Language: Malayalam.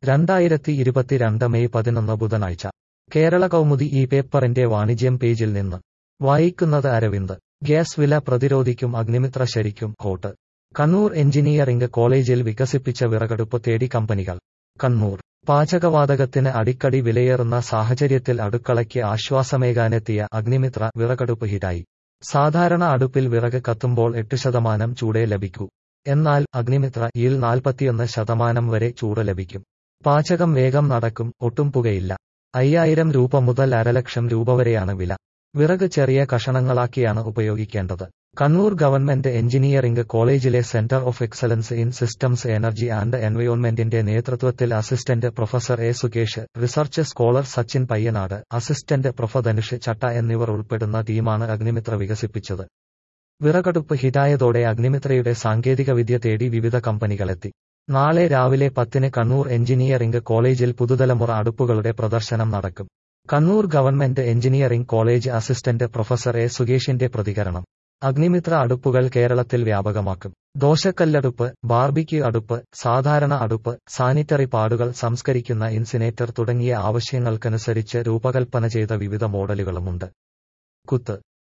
രണ്ടായിരത്തി ഇരുപത്തിരണ്ട് മെയ് പതിനൊന്ന് ബുധനാഴ്ച കേരള കൗമുദി ഈ പേപ്പറിന്റെ വാണിജ്യം പേജിൽ നിന്ന് വായിക്കുന്നത് അരവിന്ദ് ഗ്യാസ് വില പ്രതിരോധിക്കും അഗ്നിമിത്ര ശരിക്കും ഹോട്ട് കണ്ണൂർ എഞ്ചിനീയറിംഗ് കോളേജിൽ വികസിപ്പിച്ച വിറകടുപ്പ് തേടി കമ്പനികൾ കണ്ണൂർ പാചകവാതകത്തിന് അടിക്കടി വിലയേറുന്ന സാഹചര്യത്തിൽ അടുക്കളയ്ക്ക് ആശ്വാസമേകാനെത്തിയ അഗ്നിമിത്ര വിറകടുപ്പ് ഹിറ്റായി സാധാരണ അടുപ്പിൽ വിറക് കത്തുമ്പോൾ എട്ട് ശതമാനം ചൂടേ ലഭിക്കൂ എന്നാൽ അഗ്നിമിത്ര യിൽ നാൽപ്പത്തിയൊന്ന് ശതമാനം വരെ ചൂട് ലഭിക്കും പാചകം വേഗം നടക്കും ഒട്ടും പുകയില്ല അയ്യായിരം രൂപ മുതൽ അരലക്ഷം രൂപ വരെയാണ് വില വിറക് ചെറിയ കഷണങ്ങളാക്കിയാണ് ഉപയോഗിക്കേണ്ടത് കണ്ണൂർ ഗവൺമെന്റ് എഞ്ചിനീയറിംഗ് കോളേജിലെ centre of excellence in systems energy and എൻവയോൺമെന്റിന്റെ നേതൃത്വത്തിൽ assistant professor A Sukesh research scholar Sachin Payyanad assistant prof Dhanush Chatta എന്നിവർ ഉൾപ്പെടുന്ന ടീമാണ് അഗ്നിമിത്ര വികസിപ്പിച്ചത് വിറകടുപ്പ് ഹിറ്റായതോടെ അഗ്നിമിത്രയുടെ സാങ്കേതികവിദ്യ തേടി വിവിധ കമ്പനികളെത്തി നാളെ രാവിലെ പത്തിന് കണ്ണൂർ എഞ്ചിനീയറിംഗ് കോളേജിൽ പുതുതലമുറ അടുപ്പുകളുടെ പ്രദർശനം നടക്കും Kannur government engineering college assistant professor A സുകേഷിന്റെ പ്രതികരണം അഗ്നിമിത്ര അടുപ്പുകൾ കേരളത്തിൽ വ്യാപകമാക്കും ദോശക്കല്ലടുപ്പ് ബാർബിക്യൂ അടുപ്പ് സാധാരണ അടുപ്പ് സാനിറ്ററി പാടുകൾ സംസ്കരിക്കുന്ന ഇൻസിനേറ്റർ തുടങ്ങിയ ആവശ്യങ്ങൾക്കനുസരിച്ച് രൂപകൽപ്പന ചെയ്ത വിവിധ മോഡലുകളുമുണ്ട് കുത്ത്